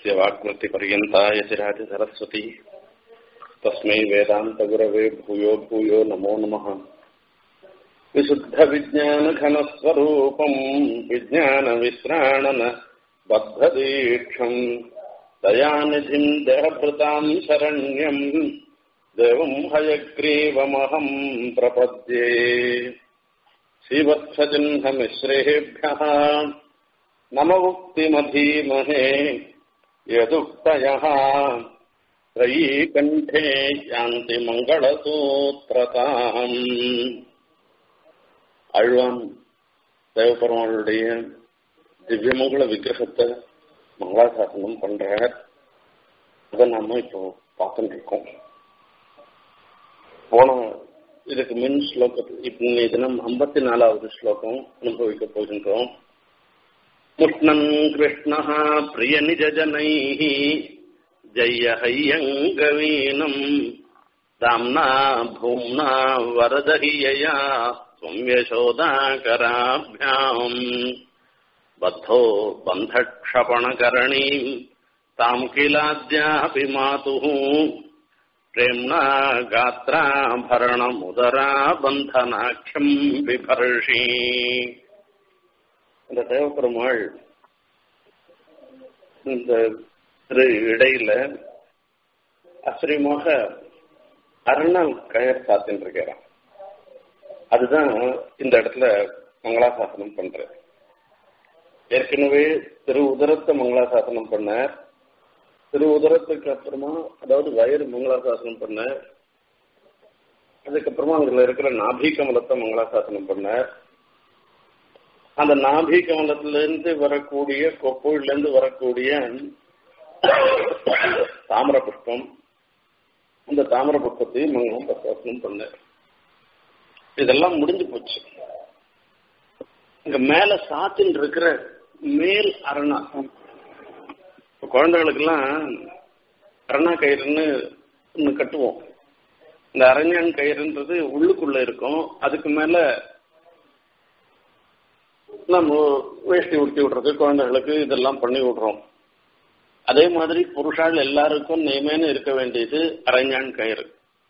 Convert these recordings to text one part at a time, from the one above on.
यस्य वाक्मृतिपर्यन्ता यतिराज सरस्वती तस्मै वेदान्तगुरवे भूयो भूयो नमो नमः विशुद्धविज्ञानघनस्वरूपम् विज्ञानविश्राणन बद्धदीक्षम् दयानिधिम् देहभृताम् शरण्यम् देवम् हयग्रीवमहम् प्रपद्ये श्रीवत्सचिह्नमिश्रेभ्यः नम उक्तिमधीमहे यदुक्तयः त्रयीकण्ठे यान्ति மங்களசூத்திரதாம் அழ்வான் தேவபெருமாளுடைய திவ்யமங்கள விக்கிரகத்தை மங்களாசாசனம் பண்றார் அதை நாம இப்போ பார்த்துட்டு இருக்கோம் போன இதுக்கு மின் ஸ்லோகத்தில் இன்னைய தினம் ஐம்பத்தி நாலாவது ஸ்லோகம் அனுபவிக்க போகின்றோம் முஷ்ணன் கிருஷ்ணः प्रियनिजजनैः जय्यहय्यङ्गवीनम् दाम्ना भूम्ना वरदहियया त्वम् यशोदाकराभ्याम् बद्धो बन्धक्षपणकरणीम् ताम् किलाद्यापि मातुः प्रेम्णा गात्राभरणमुदरा बन्धनाख्यम् बिभर्षि இந்த தேவப்பெருமாள் இந்த திரு இடையில அசிரியமாக அருணால் கயர் சாத்தின்னு இருக்கிறான் அதுதான் இந்த இடத்துல மங்களாசாசனம் பண்ற ஏற்கனவே திரு உதரத்தை மங்களாசாசனம் பண்ண திரு உதரத்துக்கு அப்புறமா அதாவது வயிறு மங்களாசாசனம் பண்ண அதுக்கப்புறமா அதுல இருக்கிற நாபி கமலத்தை மங்களாசாசனம் பண்ண அந்த நாபி கமலத்திலிருந்து வரக்கூடிய கொப்புல வரக்கூடிய தாமர புஷ்பம் அந்த தாமர புஷ்பத்தையும் மங்களம் பிரசாசனம் பண்ண இதெல்லாம் முடிஞ்சு போச்சு இங்க மேல சாத்தின் இருக்கிற மேல் அரணா குழந்தைகளுக்கெல்லாம் அரணா கயிறுன்னு ஒன்று கட்டுவோம் இந்த அரண்யான் கயிறுன்றது உள்ளுக்குள்ள இருக்கும் அதுக்கு மேல நம்ம வேஷ்டி உடுத்தி விடுறது குழந்தைகளுக்கு இதெல்லாம் பண்ணி விடுறோம் அதே மாதிரி புருஷால் எல்லாருக்கும் நியமேன்னு இருக்க வேண்டியது அரஞ்சான் கயிறு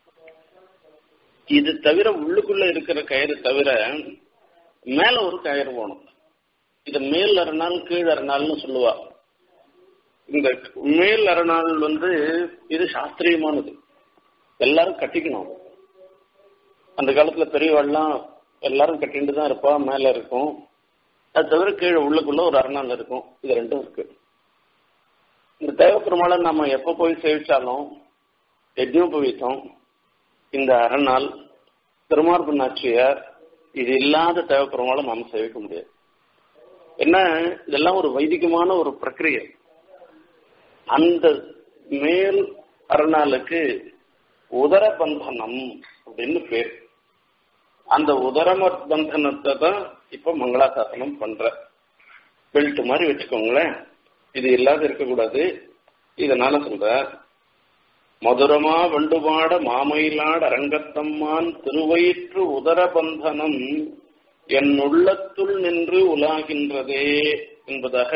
இது தவிர உள்ளுக்குள்ள இருக்கிற கயிறு தவிர மேல ஒரு கயிறு போகணும் இது மேல் அரணால் கீழ் அரணால்னு சொல்லுவா இந்த மேல் அரணால் வந்து இது சாஸ்திரியமானது எல்லாரும் கட்டிக்கணும் அந்த காலத்துல பெரியவாள்லாம் எல்லாரும் கட்டிட்டு தான் இருப்பா மேல இருக்கும் அது தவிர கீழே உள்ளுக்குள்ள ஒரு அரணால் இருக்கும் இது ரெண்டும் இருக்கு இந்த தேவப்பெருமாளை நம்ம எப்ப போய் சேவிச்சாலும் யஜ்னோபவீதம் இந்த அரணால் திருமார்பு நாச்சியார் இது இல்லாத தேவப்பெருமாளை நாம சேவிக்க முடியாது என்ன இதெல்லாம் ஒரு வைதிகமான ஒரு பிரக்கிரியை அந்த மேல் அரணாலுக்கு உதர பந்தனம் அப்படின்னு பேர் அந்த உதரம பந்தனத்தை தான் இப்ப மங்களாசாசனம் பண்ற பெல்ட் மாதிரி வச்சுக்கோங்களேன் இது இல்லாத இருக்கக்கூடாது இதனால சொல்ற மதுரமா வண்டுபாட மாமயிலாட அரங்கத்தம்மான் திருவயிற்று உதரபந்தனம் என் உள்ளத்துள் நின்று உலாகின்றதே என்பதாக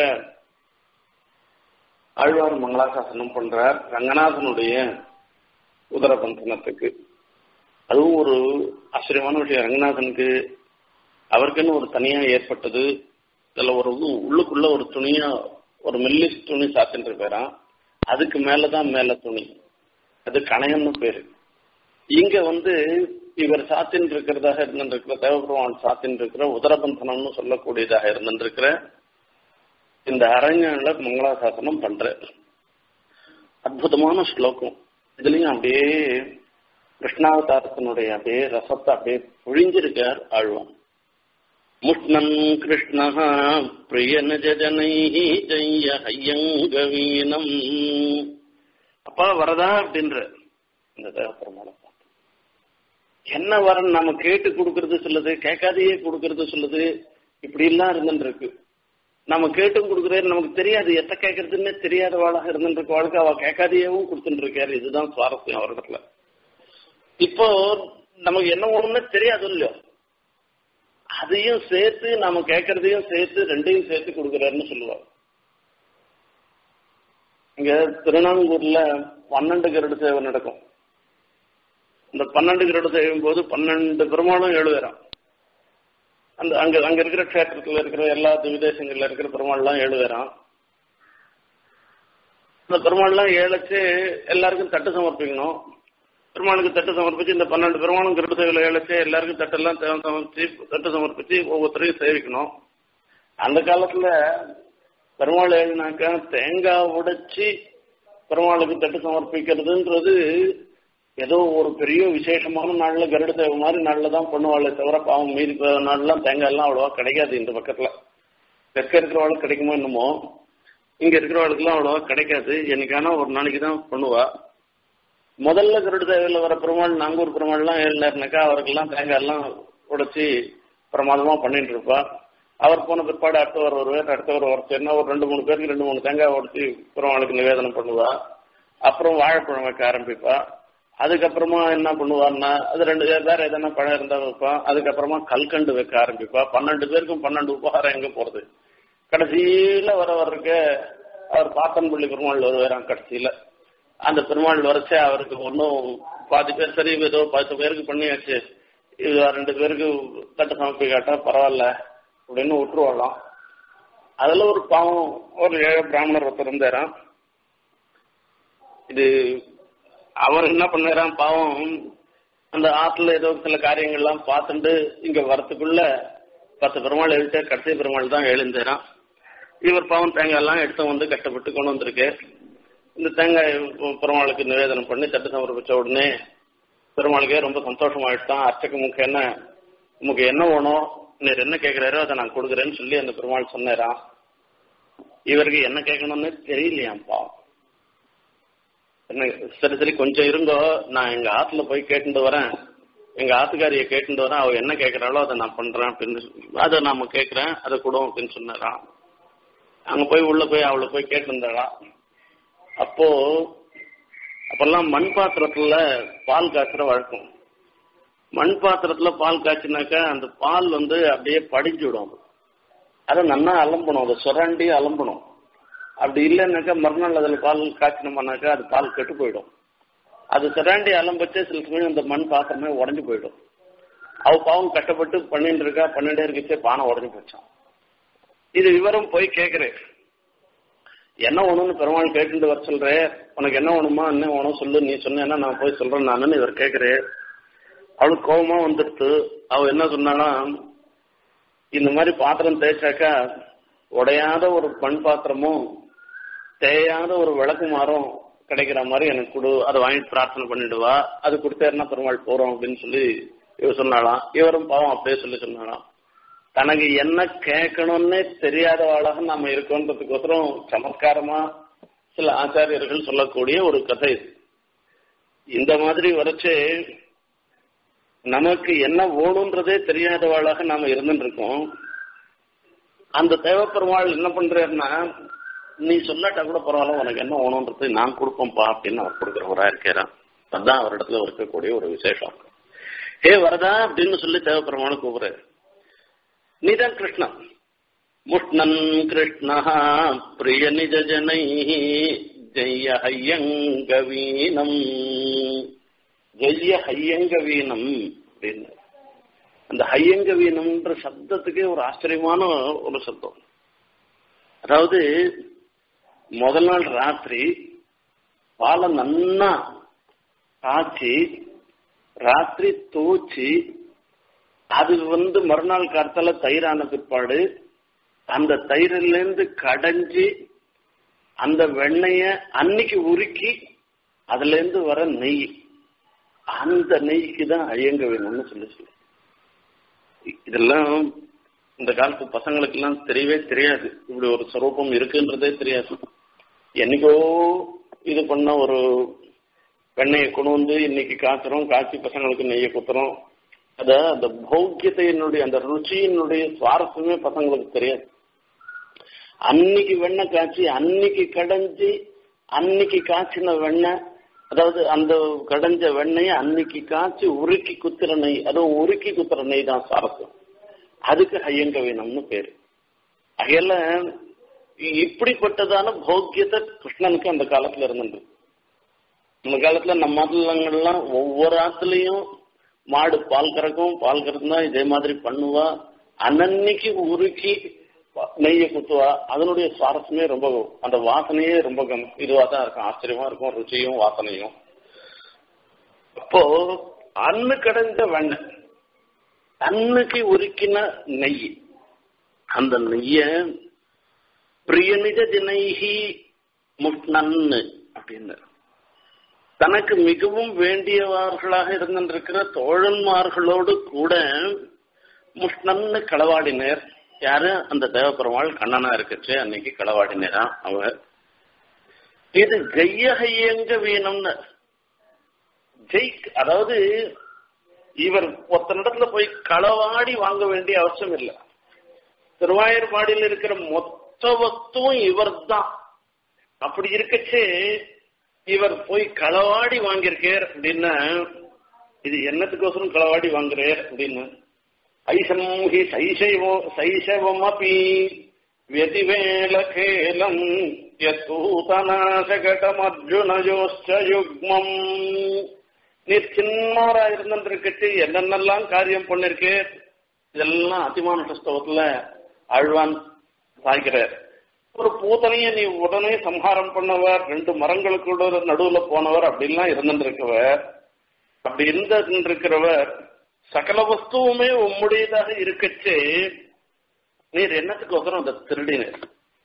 ஆழ்வார் மங்களாசாசனம் பண்றார் ரங்கநாதனுடைய உதரபந்தனத்துக்கு அதுவும் ஒரு ஆச்சரியமான விஷயம் ரங்கநாதனுக்கு அவருக்குன்னு ஒரு தனியா ஏற்பட்டது இதுல ஒரு உள்ளுக்குள்ள ஒரு துணியா ஒரு மெல்லிஸ் துணி சாத்தின்னு இருப்பாராம் அதுக்கு மேலதான் மேல துணி அது கணையம்னு பேரு இங்க வந்து இவர் சாத்தின் இருக்கிறதாக இருந்திருக்கிற தேவபெருமான் சாத்தின் இருக்கிற உதரபந்தனம்னு சொல்லக்கூடியதாக இருந்திருக்கிற இந்த அரண்யன்ல மங்களாசாசனம் பண்ற அற்புதமான ஸ்லோகம் இதுலயும் அப்படியே கிருஷ்ணாவதாரத்தினுடைய அப்படியே ரசத்தை அப்படியே பொழிஞ்சிருக்கார் ஆழ்வான் முஷ்ணன் கிருஷ்ண பிரியனஜனை ஜெய்ய ஐயங்கவீனம் அப்பா வரதா அப்படின்ற இந்த தேவப்பெருமாளை பார்த்து என்ன வரன் நம்ம கேட்டு கொடுக்கறது சொல்லுது கேட்காதையே கொடுக்கறது சொல்லுது இப்படி எல்லாம் இருந்துருக்கு நம்ம கேட்டும் கொடுக்குறது நமக்கு தெரியாது எத்த கேட்கறதுன்னே தெரியாத வாழாக இருந்துருக்கு வாழ்க்கை அவ கேட்காதையவும் கொடுத்துட்டு இருக்காரு இதுதான் சுவாரஸ்யம் அவரிடத்துல இப்போ நமக்கு என்ன ஒண்ணுன்னு தெரியாது இல்லையோ அதையும் சேர்த்து நாம கேட்கறதையும் சேர்த்து ரெண்டையும் சேர்த்து கொடுக்குறாருன்னு சொல்லுவாங்க இங்க திருநாங்கூர்ல பன்னெண்டு கருடு சேவை நடக்கும் இந்த பன்னெண்டு கருடு செய்யும் போது பன்னெண்டு பெருமாளும் எழுதுறான் அந்த அங்க அங்க இருக்கிற கஷேத்திரத்துல இருக்கிற எல்லா விதேசங்கள்ல இருக்கிற பெருமாள்லாம் எழுதுறான் இந்த பெருமாள்லாம் ஏழைச்சு எல்லாருக்கும் தட்டு சமர்ப்பிக்கணும் பெருமாளுக்கு தட்டு சமர்ப்பிச்சு இந்த பன்னெண்டு பெருமாளும் கருடு சேவையில் ஏழைச்சு எல்லாருக்கும் தட்டெல்லாம் சமர்ப்பிச்சு தட்டு சமர்ப்பிச்சு ஒவ்வொருத்தரையும் சேவிக்கணும் அந்த காலத்துல பெருமாள் எழுதினாக்கா தேங்காய் உடைச்சி பெருமாளுக்கு தட்டு சமர்ப்பிக்கிறதுன்றது ஏதோ ஒரு பெரிய விசேஷமான நாள்ல கருட சேவை மாதிரி நாள்ல தான் பண்ணுவாளே தவிர பாவம் மீதி நாள்லாம் தேங்காய் எல்லாம் அவ்வளவா கிடைக்காது இந்த பக்கத்துல தெற்க இருக்கிறவாளுக்கு கிடைக்குமோ என்னமோ இங்க இருக்கிறவாளுக்குலாம் அவ்வளவா கிடைக்காது என்னைக்கான ஒரு நாளைக்கு தான் பண்ணுவா முதல்ல கருட சேவையில் வர பெருமாள் நாங்கூர் பெருமாள்லாம் ஏழுனாக்கா அவருக்கெல்லாம் தேங்காய் எல்லாம் உடைச்சி பிரமாதமா பண்ணிட்டு இருப்பா அவர் போன பிற்பாடு அடுத்தவர் வருவார் அடுத்தவர் ஒருத்தர்னா ஒரு ரெண்டு மூணு பேருக்கு ரெண்டு மூணு தேங்காய் உடச்சி பெருமாளுக்கு நிவேதனம் பண்ணுவா அப்புறம் வாழைப்பழம் வைக்க ஆரம்பிப்பா அதுக்கப்புறமா என்ன பண்ணுவான்னா அது ரெண்டு வேற எதனா பழம் இருந்தா வைப்பான் அதுக்கப்புறமா கல்கண்டு வைக்க ஆரம்பிப்பா பன்னெண்டு பேருக்கும் பன்னெண்டு உபகாரம் எங்க போறது கடைசியில வர வர்றதுக்கு அவர் பாத்தன்பள்ளி பெருமாள் வருவாராம் கடைசியில அந்த பெருமாள் வரைச்சே அவருக்கு ஒன்றும் பாதி பேர் சரி ஏதோ பத்து பேருக்கு பண்ணியாச்சு இது ரெண்டு பேருக்கு தட்டு சமர்ப்பிக்காட்டா பரவாயில்ல அப்படின்னு விட்டுருவாளாம் அதுல ஒரு பாவம் ஒரு ஏழை பிராமணர் ஒருத்தர் இருந்தாராம் இது அவர் என்ன பண்ணாராம் பாவம் அந்த ஆத்துல ஏதோ சில காரியங்கள்லாம் பார்த்துட்டு இங்க வரத்துக்குள்ள பத்து பெருமாள் எழுத்த கடைசி பெருமாள் தான் எழுந்தாராம் இவர் பாவம் தேங்காய் எல்லாம் எடுத்து வந்து கஷ்டப்பட்டு கொண்டு வந்திருக்கு இந்த தேங்காய் பெருமாளுக்கு நிவேதனம் பண்ணி தட்டு சமர்ப்பிச்ச உடனே பெருமாளுக்கே ரொம்ப சந்தோஷமாயிட்டான் அர்ச்சக முக என்ன உமக்கு என்ன வேணும் நீர் என்ன கேட்கிறாரோ அதை நான் கொடுக்குறேன்னு சொல்லி அந்த பெருமாள் சொன்னாராம் இவருக்கு என்ன கேட்கணும்னு தெரியலையாம் பாவம் என்ன சரி சரி கொஞ்சம் இருங்கோ நான் எங்க ஆத்துல போய் கேட்டுட்டு வரேன் எங்க ஆத்துக்காரிய கேட்டுட்டு வரேன் அவ என்ன கேட்கறாளோ அதை நான் பண்றேன் அப்படின்னு அதை நாம கேட்கறேன் அதை கொடும் அப்படின்னு சொன்னாராம் அங்க போய் உள்ள போய் அவளை போய் கேட்டுருந்தாளாம் அப்போ அப்பெல்லாம் மண் பாத்திரத்துல பால் காய்ச்சுற வழக்கம் மண் பாத்திரத்துல பால் காய்ச்சினாக்கா அந்த பால் வந்து அப்படியே படிஞ்சு விடும் அதை நல்லா அலம்பணும் அதை சுரண்டி அலம்பணும் அப்படி இல்லைன்னாக்கா மறுநாள் அதில் பால் காய்ச்சினோம்னாக்கா அது பால் கெட்டு போயிடும் அது சுரண்டி அலம்பச்சே சில சமயம் அந்த மண் பாத்திரமே உடஞ்சு போயிடும் அவ பாவம் கஷ்டப்பட்டு பண்ணிட்டு இருக்கா பண்ணிட்டே இருக்கச்சே பானை உடஞ்சு போச்சான் இது விவரம் போய் கேட்கிறேன் என்ன வேணும்னு பெருமாள் கேட்டுட்டு வர சொல்றேன் உனக்கு என்ன வேணுமா என்ன வேணும் சொல்லு நீ சொன்னேன்னா நான் போய் சொல்றேன் நானுன்னு இவர் கேட்கிறேன் அவளுக்கு கோபமா வந்துடுத்து அவ என்ன சொன்னானா இந்த மாதிரி பாத்திரம் தேய்ச்சாக்கா உடையாத ஒரு மண் பாத்திரமும் தேயாத ஒரு விளக்கு மாறும் கிடைக்கிற மாதிரி எனக்கு கொடு அதை வாங்கிட்டு பிரார்த்தனை பண்ணிடுவா அது கொடுத்தேன்னா பெருமாள் போறோம் அப்படின்னு சொல்லி இவ சொன்னாலாம் இவரும் பாவம் அப்படியே சொல்லி சொன்னாலாம் தனக்கு என்ன கேட்கணும்னே தெரியாதவாளாக நாம இருக்கோன்றதுக்கோசரம் சமத்காரமா சில ஆச்சாரியர்கள் சொல்லக்கூடிய ஒரு கதை இது இந்த மாதிரி வரைச்சு நமக்கு என்ன வேணுன்றதே தெரியாதவாளாக நாம இருந்துட்டு இருக்கோம் அந்த தேவப்பெருமாள் என்ன பண்றாருன்னா நீ சொல்லாட்டா கூட பரவாயில்ல உனக்கு என்ன வேணும்ன்றது நான் கொடுப்பேன்ப்பா அப்படின்னு அவர் கொடுக்குறவரா இருக்கிறான் அதுதான் அவரிடத்துல இருக்கக்கூடிய ஒரு விசேஷம் ஹே வரதா அப்படின்னு சொல்லி தேவப்பெருமாள் கூப்பிடுறாரு நீதான் கிருஷ்ணன் முஷ்ணன் கிருஷ்ண பிரிய நிஜ ஜனை ஜெய ஹையங்கவீனம் ஜெய ஹையங்கவீனம் அப்படின்னு அந்த ஹையங்கவீனம்ன்ற சப்தத்துக்கே ஒரு ஆச்சரியமான ஒரு சப்தம் அதாவது முதல் நாள் ராத்திரி பாலை நன்னா காய்ச்சி ராத்திரி தோச்சி அது வந்து மறுநாள் காலத்தால தயிரான பிற்பாடு அந்த தயிரிலேருந்து கடைஞ்சி அந்த வெண்ணைய அன்னைக்கு உருக்கி அதுல இருந்து வர நெய் அந்த நெய்க்கு தான் அயங்க வேணும்னு சொல்லி சொல்லு இதெல்லாம் இந்த காலத்து பசங்களுக்கு எல்லாம் தெரியவே தெரியாது இப்படி ஒரு ஸ்வரூபம் இருக்குன்றதே தெரியாது என்னைக்கோ இது பண்ண ஒரு வெண்ணெயை கொண்டு வந்து இன்னைக்கு காய்ச்சறோம் காய்ச்சி பசங்களுக்கு நெய்யை குத்துறோம் அத அந்த பௌக்கியத்தையினுடைய அந்த ருச்சியினுடைய சுவாரஸ்யமே பசங்களுக்கு தெரியாது அன்னைக்கு வெண்ணெய் காய்ச்சி அன்னைக்கு கடைஞ்சி அன்னைக்கு காய்ச்சின வெண்ணெய் அதாவது அந்த கடைஞ்ச வெண்ணெயை அன்னைக்கு காய்ச்சி உருக்கி குத்துற நெய் அதுவும் உருக்கி குத்துற நெய் தான் சுவாரஸ்யம் அதுக்கு ஹையங்க வேணும்னு பேரு அகையில இப்படிப்பட்டதான போக்கியத்தை கிருஷ்ணனுக்கு அந்த காலத்துல இருந்தது அந்த காலத்துல நம்ம ஆத்துலங்கள்லாம் ஒவ்வொரு ஆத்துலயும் மாடு பால் கறக்கும் பால் கறந்தா இதே மாதிரி பண்ணுவா அன்னன்னைக்கு உருக்கி நெய்யை குத்துவா அதனுடைய சுவாரஸ்யமே ரொம்ப அந்த வாசனையே ரொம்ப கம் இதுவா தான் இருக்கும் ஆச்சரியமா இருக்கும் ருச்சியும் வாசனையும் அப்போ அன்னு கடைஞ்ச வெண்ணெய் அன்னுக்கு உருக்கின நெய் அந்த நெய்ய பிரியநிஜ தினைகி முட்னன்னு அப்படின்னு தனக்கு மிகவும் வேண்டியவர்களாக இருந்திருக்கிற தோழன்மார்களோடு கூட முஷ்ணன்னு களவாடினர் யாரு அந்த தேவப்பெருமாள் கண்ணனா இருக்கச்சு அன்னைக்கு களவாடினரா அவ இது ஜெய்யகையங்க வீணம்னு ஜெய் அதாவது இவர் ஒருத்தனிடத்துல போய் களவாடி வாங்க வேண்டிய அவசியம் இல்லை திருவாயூர்பாடியில் இருக்கிற மொத்த வஸ்துவும் இவர் தான் அப்படி இருக்கச்சே இவர் போய் களவாடி வாங்கியிருக்கார் அப்படின்னா இது என்னத்துக்கோசரம் களவாடி வாங்குறார் அப்படின்னு ஐசம் ஹி சைசைவோ சைசவமபி व्यतिवेलखेलम् யத்தூதநாசகடமர்ஜுனயோச்ச யுக்மம் நீர் சின்னவரா இருந்திருக்கச்சு என்னென்னலாம் காரியம் பண்ணிருக்கு இதெல்லாம் அதிமானுஷ ஸ்தவத்துல ஆழ்வான் சாய்க்கிறார் ஒரு பூத்தனைய நீ உடனே சம்ஹாரம் பண்ணவர் ரெண்டு மரங்களுக்கூட நடுவுல போனவர் அப்படின்லாம் இருந்திருக்கவர் அப்படி இருந்திருக்கிறவர் சகல வஸ்துவுமே உம்முடையதாக இருக்கச்சே நீர் என்னத்துக்கு ஒசரம் அந்த திருடினர்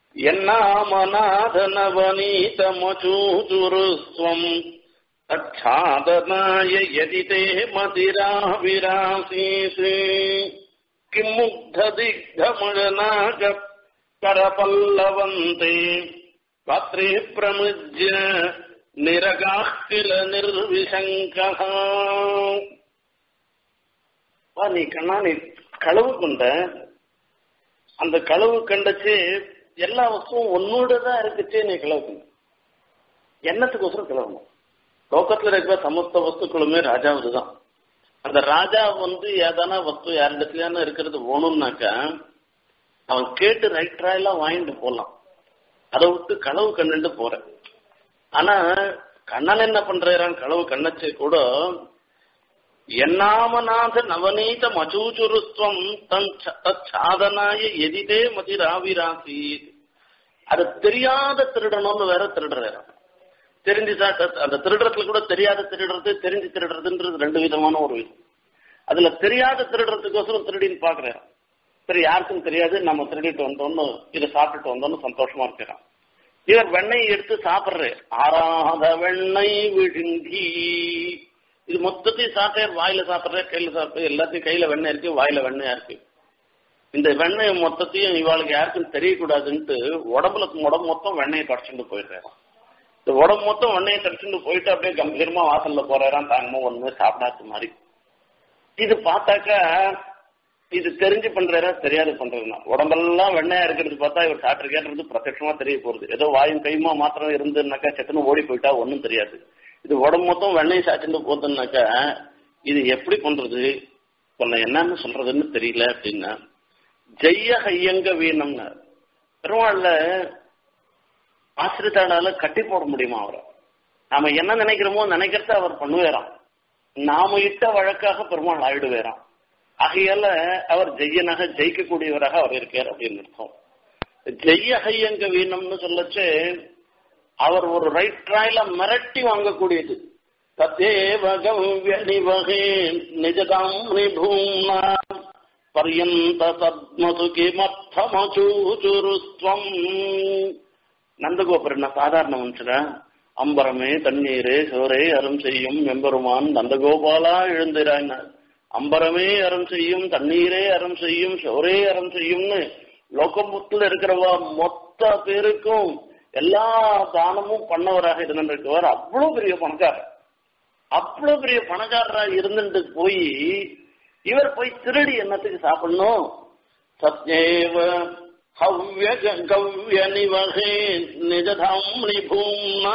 என்னாமநாதனவனீதமச்சூதுருஸ்வம் அச்சாதனாய யதிதே மதிராவிராசீசு கிம்முக்ததிக்தமுழநாக करपल्लवन्ते पात्रे प्रमुज्य निरगाः किल निर्विशङ्कः நீ கண்ணா நீ களவு கொண்ட அந்த களவு கண்டச்சு எல்லா வஸ்துவும் உன்னோட தான் இருக்குச்சே நீ களவு கொண்ட என்னத்துக்கோசரம் கிளம்பணும் லோகத்துல இருக்கிற சமஸ்த வஸ்துக்களுமே ராஜாவுது தான் அந்த ராஜா வந்து ஏதான வஸ்து யாரிடத்துலயான இருக்கிறது வேணும்னாக்கா அவன் கேட்டு ரைட் ராயெல்லாம் வாங்கிட்டு போலாம் அதை விட்டு களவு கண்ணுட்டு போறேன் ஆனா கண்ணன் என்ன பண்றான் களவு கண்ணச்சே கூட என்னாமநாத நவநீத மச்சூச்சுருஸ்வம் தன் சாதனாய எதிதே மதிராவிராசி அது தெரியாத திருடணும்னு வேற திருடுறாரு தெரிஞ்சு அந்த திருடுறதுல கூட தெரியாத திருடுறது தெரிஞ்சு திருடுறதுன்றது ரெண்டு விதமான ஒரு விதம் அதுல தெரியாத திருடுறதுக்கோசரம் திருடின்னு பாக்குறேன் சரி யாருக்கும் தெரியாது நம்ம திருடிட்டு வந்தோம்னு இதை சாப்பிட்டுட்டு வந்தோம்னு சந்தோஷமா இருக்கிறான் இவர் வெண்ணெய் எடுத்து சாப்பிடுறாரு ஆறாத வெண்ணெய் விழுங்கி இது மொத்தத்தையும் சாப்பிட்டார் வாயில சாப்பிடுற கையில சாப்பிட்டு எல்லாத்தையும் கையில வெண்ணெய் இருக்கு வாயில வெண்ணெயா இருக்கு இந்த வெண்ணெய் மொத்தத்தையும் இவாளுக்கு யாருக்கும் தெரியக்கூடாதுன்ட்டு உடம்புல உடம்பு மொத்தம் வெண்ணெயை கடிச்சுட்டு போயிடுறாரு இந்த உடம்பு மொத்தம் வெண்ணெயை கடிச்சுட்டு போயிட்டு அப்படியே கம்பீரமா வாசல்ல போறாராம் தாங்கமோ ஒண்ணு சாப்பிடாத மாதிரி இது பார்த்தாக்கா இது தெரிஞ்சு பண்றாரா தெரியாது பண்றதுனா உடம்பெல்லாம் வெண்ணையா இருக்கிறது பார்த்தா இவர் சாப்பிட்டுருக்கேன்றது பிரத்யட்சமா தெரிய போறது ஏதோ வாயும் கையுமா மாத்திரம் இருந்துனாக்கா செத்துன்னு ஓடி போயிட்டா ஒன்றும் தெரியாது இது உடம்பு மொத்தம் வெண்ணெய் சாச்சிட்டு போதுன்னாக்கா இது எப்படி பண்றது உன்னை என்னன்னு சொல்றதுன்னு தெரியல அப்படின்னா ஜெய்ய ஹையங்க வீணம்னு பெருமாள்ல ஆசிரியத்தாடால கட்டி போட முடியுமா அவரை நாம என்ன நினைக்கிறோமோ நினைக்கிறத அவர் பண்ணுவேறாம் நாம இட்ட வழக்காக பெருமாள் ஆயிடுவேறாம் ஆகையால அவர் ஜெய்யனாக ஜெயிக்கக்கூடியவராக அவர் இருக்கார் அப்படின்னு அர்த்தம் ஜெய்ய ஹையங்க வீணம்னு சொல்லச்சு அவர் ஒரு ரைட் ட்ராயில மிரட்டி வாங்கக்கூடியது தத்தேவ கவ்ய நிவகே நிஜதாம் நிபூம்னா பர்யந்த சத்மசு கிமர்த்தமச்சூச்சுருஸ்வம் நந்தகோபுரம் சாதாரண மனுஷரா அம்பரமே தண்ணீரே சோரே அரும் செய்யும் எம்பெருமான் நந்தகோபாலா எழுந்திரான் அம்பரமே அறம் செய்யும் தண்ணீரே அறம் செய்யும் சோரே அறம் செய்யும்னு லோகமுத்துல இருக்கிறவா மொத்த பேருக்கும் எல்லா தானமும் பண்ணவராக இருந்திருக்கவர் அவ்வளவு பெரிய பணக்காரர் அவ்வளவு பெரிய பணக்காரரா இருந்துட்டு போய் இவர் போய் திருடி என்னத்துக்கு சாப்பிடணும் சத்யேவ ஹவ்ய கவ்ய நிவகே நிஜதாம் நிபூம்னா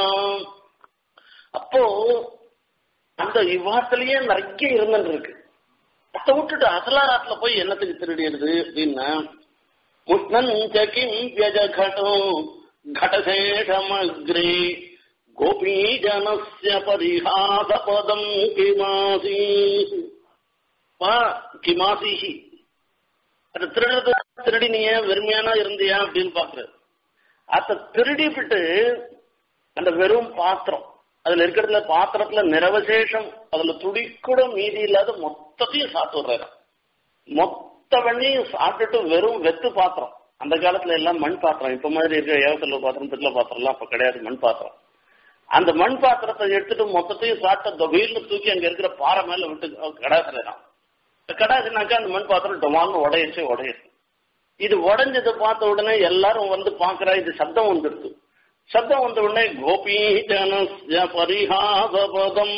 அப்போ அந்த விவாதத்திலேயே நிறைய இருந்துட்டு இருக்கு அதை விட்டுட்டு அசலாராத்துல போய் என்னத்துக்கு திருடிடுது அப்படின்னா முஷ்ணஞ்ச கிம் வியஜகடோ घटशेषमग्रे गोपीजनस्य परिहासपदम् किमासीः பா கிமாசிஹி அது திருடுறது திருடினிய வெறுமையானா இருந்தியா அப்படின்னு பாக்குறது அத திருடிவிட்டு அந்த வெறும் பாத்திரம் அதுல இருக்கிறதுல பாத்திரத்துல நிரவசேஷம் அதுல துடி கூட மீதி இல்லாத மொத்தத்தையும் சாப்பிட்டு விடுறாரு மொத்த வெண்ணையும் சாப்பிட்டுட்டு வெறும் வெத்து பாத்திரம் அந்த காலத்துல எல்லாம் மண் பாத்திரம் இப்ப மாதிரி இருக்கிற ஏவத்தல்ல பாத்திரம் பித்தளை பாத்திரம் எல்லாம் இப்ப கிடையாது மண் பாத்திரம் அந்த மண் பாத்திரத்தை எடுத்துட்டு மொத்தத்தையும் சாப்பிட்ட தொகையில தூக்கி அங்க இருக்கிற பாறை மேல விட்டு கடாசுறான் கடாசுனாக்கா அந்த மண் பாத்திரம் டொமால்னு உடையச்சு உடையுது இது உடைஞ்சதை பார்த்த உடனே எல்லாரும் வந்து பாக்குறா இது சத்தம் வந்துடுது சத்தம் வந்த உடனே கோபி ஜனஸ்ய பரிஹாசபதம்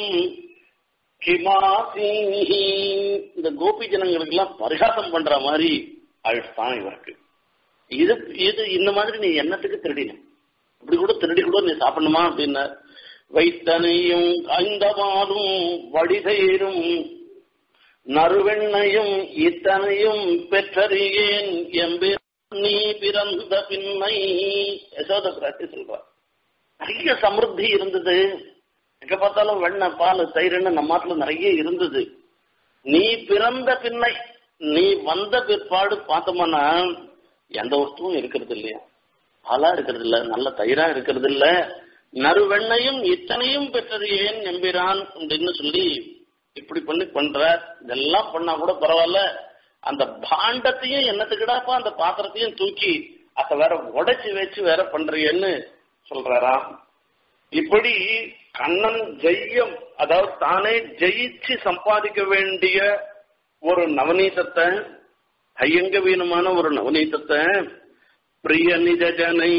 கிமாசீஹி இந்த கோபி ஜனங்களுக்கு எல்லாம் பரிகாசம் பண்ற மாதிரி ஆயிடுச்சான் இவருக்கு இது இது இந்த மாதிரி நீ என்னத்துக்கு திருடின இப்படி கூட திருடி கூட நீ சாப்பிடணுமா அப்படின்னா வைத்தனையும் காய்ந்தபாலும் வடிதயிரும் நறுவெண்ணையும் இத்தனையும் பெற்றறியேன் எம்பே நீ பிறந்த பின்னை யசோத பிராட்டி சொல்ற நிறைய சமிருத்தி இருந்தது எங்க பார்த்தாலும் வெண்ணெய் பால் தயிர்னு நம்ம நாட்டுல நிறைய இருந்தது நீ பிறந்த பின்னை நீ வந்த பிற்பாடு பார்த்தோம்னா எந்த வஸ்துவும் இருக்கிறது இல்லையா பாலா இருக்கிறது இல்ல நல்ல தயிரா இருக்கிறது இல்ல நறுவெண்ணையும் இத்தனையும் பெற்றது ஏன் நம்பிரான் அப்படின்னு சொல்லி இப்படி பண்ணி பண்ற இதெல்லாம் பண்ணா கூட பரவாயில்ல அந்த பாண்டத்தையும் என்னத்துக்கிடாப்பா அந்த பாத்திரத்தையும் தூக்கி அத வேற உடைச்சு வச்சு வேற பண்றியன்னு சொல்றாராம் இப்படி கண்ணன் ஜெய்யம் அதாவது தானே ஜெயிச்சு சம்பாதிக்க வேண்டிய ஒரு நவநீதத்தை ஐயங்கவீனமான ஒரு நவநீதத்தை பிரிய நிஜ ஜனை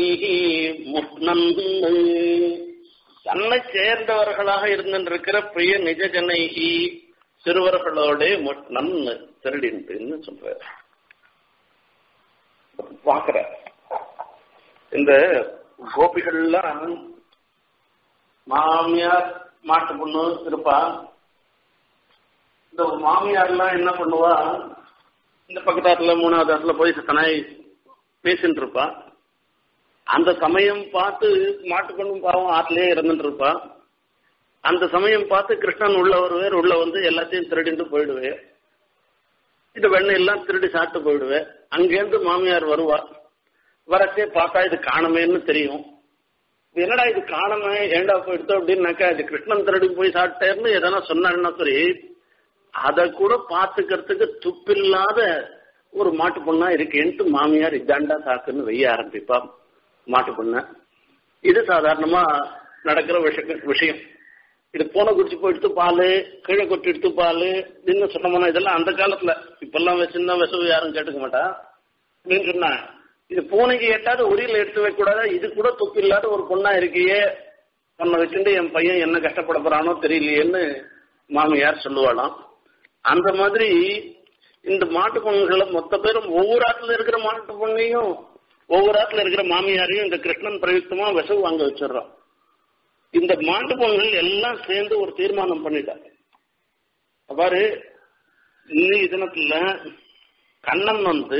தன்னை சேர்ந்தவர்களாக இருந்திருக்கிற பிரிய நிஜ ஜனைகி சிறுவர்களோட முட்னன் திருடின்ட்டுன்னு சொல்ற பாக்குற இந்த கோபிகள்லாம் மாமியார் மாட்டு பொண்ணு இருப்பா இந்த மாமியார்லாம் என்ன பண்ணுவா இந்த பக்கத்தாத்துல மூணாவது இடத்துல போய் தனாய் பேசிட்டு இருப்பா அந்த சமயம் பார்த்து மாட்டு பொண்ணும் பாவம் ஆத்திலே இறந்துட்டு இருப்பா அந்த சமயம் பார்த்து கிருஷ்ணன் உள்ள வருவேர் உள்ள வந்து எல்லாத்தையும் திருடிட்டு போயிடுவேன் இந்த வெண்ணெய் எல்லாம் திருடி சாப்பிட்டு போயிடுவேன் அங்கேருந்து மாமியார் வருவா வரச்சே பார்த்தா இது காணமேன்னு தெரியும் என்னடா இது காணமே ஏண்டா போயிடுத்தோம் அப்படின்னாக்கா இது கிருஷ்ணன் திருடி போய் சாப்பிட்டேன்னு எதனா சொன்னான்னா சரி அதை கூட பார்த்துக்கிறதுக்கு துப்பில்லாத ஒரு மாட்டு பொண்ணா இருக்கேன்ட்டு மாமியார் இதாண்டா சாக்குன்னு வெய்ய ஆரம்பிப்பா மாட்டு பொண்ண இது சாதாரணமா நடக்கிற விஷயம் இது போன குடிச்சு போயிடுத்து பால் கீழே கொட்டி எடுத்து பால் இன்னும் சொன்னோம்னா இதெல்லாம் அந்த காலத்துல இப்பெல்லாம் வச்சிருந்தா விசவு யாரும் கேட்டுக்க மாட்டா அப்படின்னு சொன்னா இது பூனைக்கு எட்டாவது உரியில எடுத்து வைக்க கூடாது இது கூட துப்பு இல்லாத ஒரு பொண்ணா இருக்கையே உன்னை வச்சுட்டு என் பையன் என்ன கஷ்டப்பட போறானோ தெரியலையேன்னு மாமியார் சொல்லுவாளாம் அந்த மாதிரி இந்த மாட்டு பொண்ணுகளை மொத்த பேரும் ஒவ்வொரு ஆத்துல இருக்கிற மாட்டு பொண்ணையும் ஒவ்வொரு ஆத்துல இருக்கிற மாமியாரையும் இந்த கிருஷ்ணன் பிரயுக்தமா விசவு வாங்க வச்சிடுறோம் இந்த மாட்டு பொண்ணுகள் எல்லாம் சேர்ந்து ஒரு தீர்மானம் பண்ணிட்டாங்க பாரு இன்னைக்கு தினத்துல கண்ணன் வந்து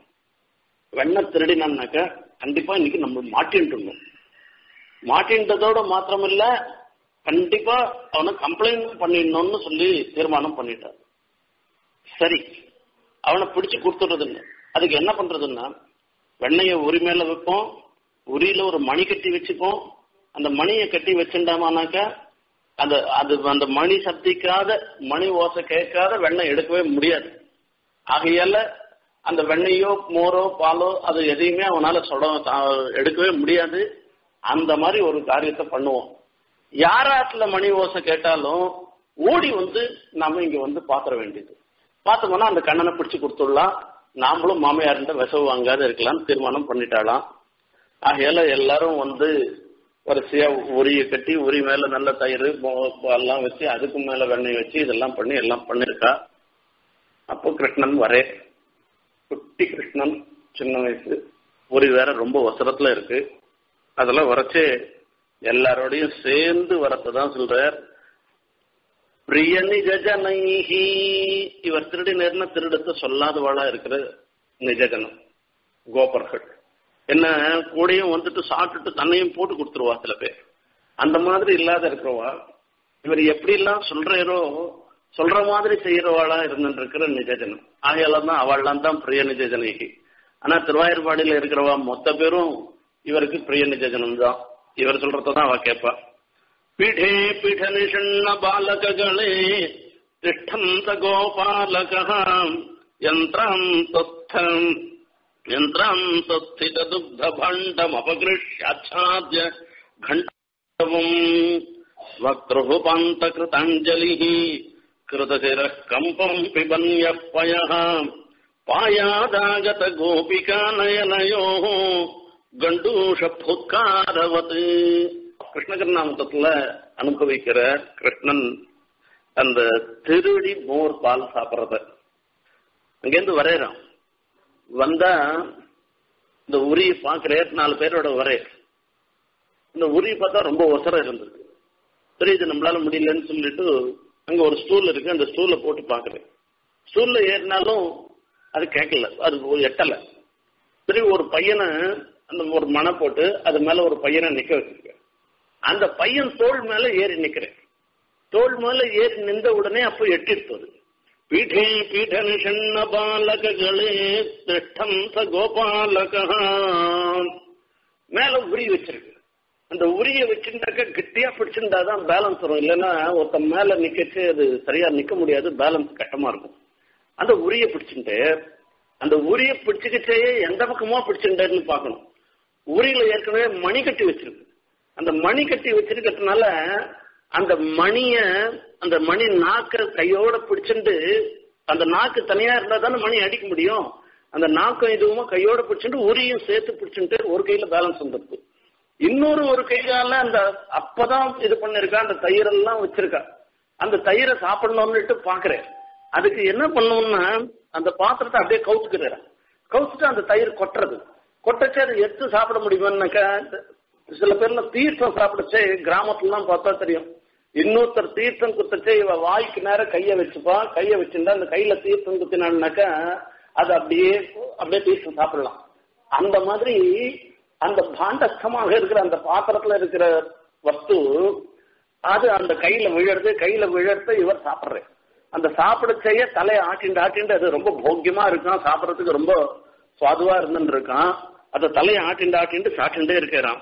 வெண்ண திருடினான்னாக்க கண்டிப்பா இன்னைக்கு நம்ம மாட்டின்ட்டுணும் மாட்டின்றதோட மாத்திரமில்ல கண்டிப்பா அவனை கம்ப்ளைண்ட் பண்ணிடணும்னு சொல்லி தீர்மானம் பண்ணிட்டார் சரி அவனை பிடிச்சு கொடுத்துடுறது இல்லை அதுக்கு என்ன பண்றதுன்னா வெண்ணைய உரி மேல வைப்போம் உரியில ஒரு மணி கட்டி வச்சுப்போம் அந்த மணியை கட்டி வச்சுட்டாமானாக்கா அந்த அது அந்த மணி சப்திக்காத மணி ஓசை கேட்காத வெண்ணெய் எடுக்கவே முடியாது ஆகையால அந்த வெண்ணையோ மோரோ பாலோ அது எதையுமே அவனால சொட எடுக்கவே முடியாது அந்த மாதிரி ஒரு காரியத்தை பண்ணுவோம் யாராத்துல மணி ஓசை கேட்டாலும் ஓடி வந்து நாம இங்க வந்து பாத்திர வேண்டியது பார்த்தோம்னா அந்த கண்ணனை பிடிச்சு கொடுத்துடலாம் நாமளும் மாமியார் விசவு வாங்காத இருக்கலாம்னு தீர்மானம் பண்ணிட்டாலாம் ஆகையால எல்லாரும் வந்து வரிசையா உரிய கட்டி உரி மேல நல்ல தயிர் எல்லாம் வச்சு அதுக்கு மேல வெண்ணெய் வச்சு இதெல்லாம் பண்ணி எல்லாம் பண்ணிருக்கா அப்போ கிருஷ்ணன் வரே குட்டி கிருஷ்ணன் சின்ன வயசு உரி வேற ரொம்ப வசரத்துல இருக்கு அதெல்லாம் வரைச்சு எல்லாரோடையும் சேர்ந்து வரத்தான் சொல்றார் பிரிய நிஜஜனைஹி இவர் திருடி நேர்னா திருடத்தை சொல்லாதவாளா இருக்கிற நிஜஜனம் கோபர்கள் என்ன கூடையும் வந்துட்டு சாப்பிட்டுட்டு தன்னையும் போட்டு கொடுத்துருவா சில பேர் அந்த மாதிரி இல்லாத இருக்கிறவா இவர் எப்படி எல்லாம் சொல்றாரோ சொல்ற மாதிரி செய்யறவாளா இருந்துட்டு இருக்கிற நிஜஜனம் ஆகையால தான் அவள்லாம் தான் பிரிய நிஜஜனகி ஆனா திருவாயூர்பாடியில இருக்கிறவா மொத்த பேரும் இவருக்கு பிரிய நிஜஜனம் தான் இவர் சொல்றதான் அவ கேட்பா பீഠே பீட நிஷண்ண பாலககளே திஷ்டந்த கோபாலக யந்திரம் தத்தம் யந்திரம் தஸ்தித துக்த பண்டம் அபகிருஷ்யாச்சாத்ய घण्टवम् वक्तृहुपान्तकृताञ्जलिः कृतशिरः कम्पम् पिबन्यः पयः पायादागत गोपिकानयनयोः கண்டூஷபுத்காரவத் கிருஷ்ணகிருநாமத்துல அனுபவிக்கிற கிருஷ்ணன் அந்த திருடி மோர் பால் சாப்பிட்றத அங்கேருந்து வரையறான் வந்தா இந்த உரி பாக்குறேன் நாலு பேரோட வரையர் இந்த உரி பார்த்தா ரொம்ப ஒசரம் இருந்தது சரி இது நம்மளால முடியலன்னு சொல்லிட்டு அங்க ஒரு ஸ்டூல் இருக்கு அந்த ஸ்டூல போட்டு பாக்குறேன் ஸ்டூல்ல ஏறினாலும் அது கேட்கல அது எட்டல சரி ஒரு பையனை அந்த ஒரு மனை போட்டு அது மேல ஒரு பையனை நிக்க வச்சிருக்கேன் அந்த பையன் தோல் மேல ஏறி நிக்கிறேன் தோல் மேல ஏறி நின்ற உடனே அப்போ எட்டிருப்பது பீഠே பீட நிஷண்ண பாலகங்களே திஷ்டம் ச கோபாலக மேல உரி வச்சிருக்கு அந்த உரிய வச்சுட்டாக்க கெட்டியா பிடிச்சிருந்தாதான் பேலன்ஸ் வரும் இல்லைன்னா ஒருத்தன் மேல நிக்கச்சு அது சரியா நிக்க முடியாது பேலன்ஸ் கட்டமா இருக்கும் அந்த உரிய பிடிச்சுட்டு அந்த உரிய பிடிச்சுக்கிட்டே எந்த பக்கமா பிடிச்சுட்டேன்னு பார்க்கணும் உரியில ஏற்கனவே மணி கட்டி வச்சிருக்கு அந்த மணி கட்டி வச்சிருக்கிறதுனால அந்த மணிய அந்த மணி நாக்க கையோட பிடிச்சிட்டு அந்த நாக்கு தனியா இருந்தா தானே மணி அடிக்க முடியும் அந்த நாக்கம் இதுவும் கையோட பிடிச்சிட்டு உரியும் சேர்த்து பிடிச்சிட்டு ஒரு கையில பேலன்ஸ் வந்துருக்கு இன்னொரு ஒரு கையால அந்த அப்பதான் இது பண்ணிருக்கா அந்த தயிரெல்லாம் வச்சிருக்கா அந்த தயிரை சாப்பிடணும்னுட்டு பாக்குறேன் அதுக்கு என்ன பண்ணணும்னா அந்த பாத்திரத்தை அப்படியே கவுத்துக்கிறேன் கவுத்துட்டு அந்த தயிர் கொட்டுறது கொட்டச்சு அதை எடுத்து சாப்பிட முடியுமான்னாக்கா சில பேர்ல தீர்த்தம் சாப்பிடச்சே கிராமத்துலாம் பார்த்தா தெரியும் இன்னொருத்தர் தீர்த்தம் குத்தச்சே இவ வாய்க்கு நேரம் கைய வச்சுப்பா கைய வச்சிருந்தா அந்த கையில தீர்த்தம் குத்தினான்னாக்கா அது அப்படியே அப்படியே தீர்த்தம் சாப்பிடலாம் அந்த மாதிரி அந்த பாண்டஸ்தமாக இருக்கிற அந்த பாத்திரத்துல இருக்கிற வஸ்து அது அந்த கையில விழறது கையில விழறது இவர் சாப்பிடுறேன் அந்த சாப்பிட செய்ய தலையை ஆட்டிண்டு ஆட்டிண்டு அது ரொம்ப போக்கியமா இருக்கான் சாப்பிடறதுக்கு ரொம்ப சுவாதுவா இருந்துட்டு இருக்கான் அந்த தலையை ஆட்டிண்டு ஆட்டிண்டு சாட்டிண்டே இருக்கிறான்